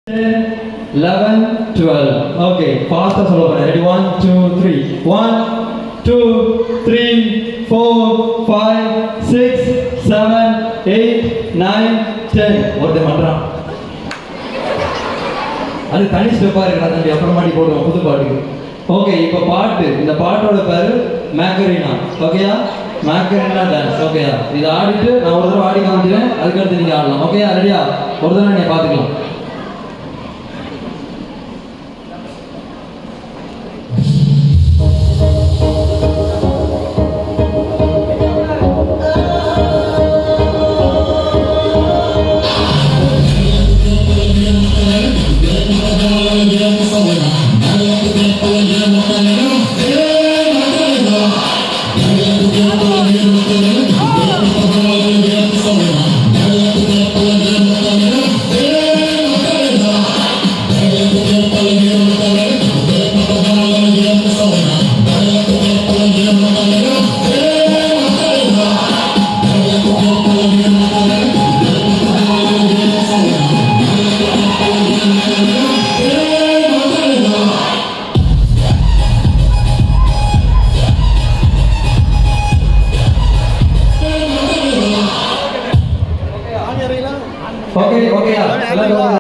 eleven twelve okay ஃபாஸ்ட்டாக சொல்ல போகிறேன் ready one two three one two three four five six seven eight nine ten ஒருத்தன் பண்ணுறான் அது தனி ஸ்டெப்பாக இருக்கா தம்பி அப்புறமாட்டி போடுவோம் புது பாட்டுக்கு ஓகே இப்போ பாட்டு இந்த பாட்டோட பேரு மேக்கரினா ஓகேயா மேக்கரினா டான்ஸ் ஓகேயா இது ஆடிட்டு நான் ஒரு தடவை ஆடி காமிக்கிறேன் அதுக்கடுத்து நீங்கள் ஆடலாம் ஓகேயா ரெடியா ஒரு தடவை நீங்கள் பார்த்துக்கலாம் ஓகே ஓகேயா எல்லாரும்